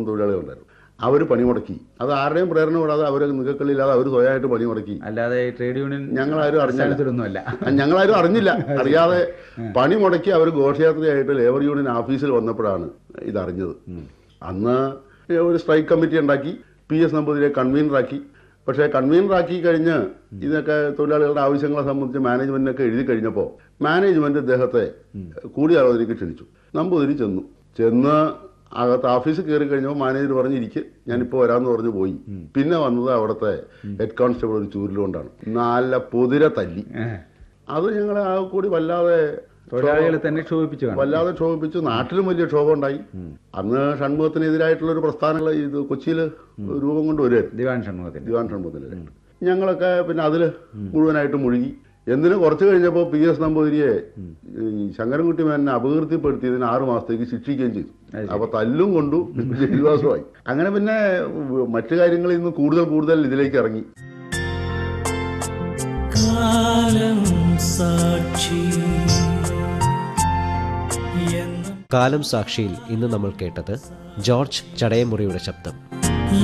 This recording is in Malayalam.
തൊഴിലാളികളുണ്ടായിരുന്നു അവർ പണിമുടക്കി അത് ആരുടെയും പ്രേരണ കൂടാതെ അവർ നികക്കളില്ലാതെ അവർ സ്വയമായിട്ട് പണിമുടക്കി അല്ലാതെ ഈ ട്രേഡ് യൂണിയൻ ഞങ്ങളാരും അറിഞ്ഞില്ല അടിസ്ഥാനത്തിലൊന്നുമല്ല ഞങ്ങളാരും അറിഞ്ഞില്ല അറിയാതെ പണി മുടക്കി അവർ ഘോഷയാത്രയായിട്ട് ലേബർ യൂണിയൻ ഓഫീസിൽ വന്നപ്പോഴാണ് ഇതറിഞ്ഞത് അന്ന് ഒരു സ്ട്രൈക്ക് കമ്മിറ്റി ഉണ്ടാക്കി പി എസ് നമ്പൂതിരിയെ കൺവീനറാക്കി പക്ഷേ കൺവീനറാക്കി കഴിഞ്ഞ് ഇതൊക്കെ തൊഴിലാളികളുടെ ആവശ്യങ്ങളെ സംബന്ധിച്ച് മാനേജ്മെന്റിനൊക്കെ എഴുതി കഴിഞ്ഞപ്പോൾ മാനേജ്മെന്റ് ഇദ്ദേഹത്തെ കൂടിയാലോചനയ്ക്ക് ക്ഷണിച്ചു നമ്പൂതിരി ചെന്നു ചെന്ന് അകത്ത് ഓഫീസിൽ കയറി കഴിഞ്ഞപ്പോൾ മാനേജർ പറഞ്ഞിരിക്കെ ഞാനിപ്പോൾ വരാമെന്ന് പറഞ്ഞു പോയി പിന്നെ വന്നത് അവിടുത്തെ ഹെഡ് കോൺസ്റ്റബിൾ ഒരു ചൂരിലുകൊണ്ടാണ് നല്ല പൊതിര തല്ലി ഏഹ്. അത് ഞങ്ങളെ ആ കൂടി വല്ലാതെ തൊഴിലാളികളെ തന്നെ ക്ഷോഭിപ്പിച്ചു കാണും വല്ലാതെ ക്ഷോഭിപ്പിച്ചു നാട്ടിലും വലിയ ക്ഷോഭം ഉണ്ടായി അന്ന് ഷൺമുഖത്തിനെതിരായിട്ടുള്ള ഒരു പ്രസ്ഥാനങ്ങൾ ഇത് കൊച്ചിയിൽ രൂപം കൊണ്ട് വരുമായിരുന്നു ദിവാൻ ഷൺമുഖത്തിന്റെ ദിവാൻ ഷൺമുഖത്തിനെതിരായിട്ട് ഞങ്ങളൊക്കെ പിന്നെ അതിൽ മുഴുവനായിട്ട് മുഴുകി എന്തിന് കുറച്ച് കഴിഞ്ഞപ്പോൾ പി എസ് നമ്പൂതിരിയെ ഈ ശങ്കരൻകുട്ടി മേനെ അപകീർത്തിപ്പെടുത്തിയതിന് ആറു മാസത്തേക്ക് ശിക്ഷിക്കുകയും ചെയ്തു അപ്പൊ തല്ലും കൊണ്ടു ജയിൽവാസമായി അങ്ങനെ പിന്നെ മറ്റു കാര്യങ്ങളിൽ നിന്ന് കൂടുതൽ കൂടുതൽ ഇതിലേക്ക് ഇറങ്ങി കാലം സാക്ഷി എന്ന കാലം സാക്ഷിയിൽ ഇന്ന് നമ്മൾ കേട്ടത് ജോർജ് ചടയമുറിയുടെ ശബ്ദം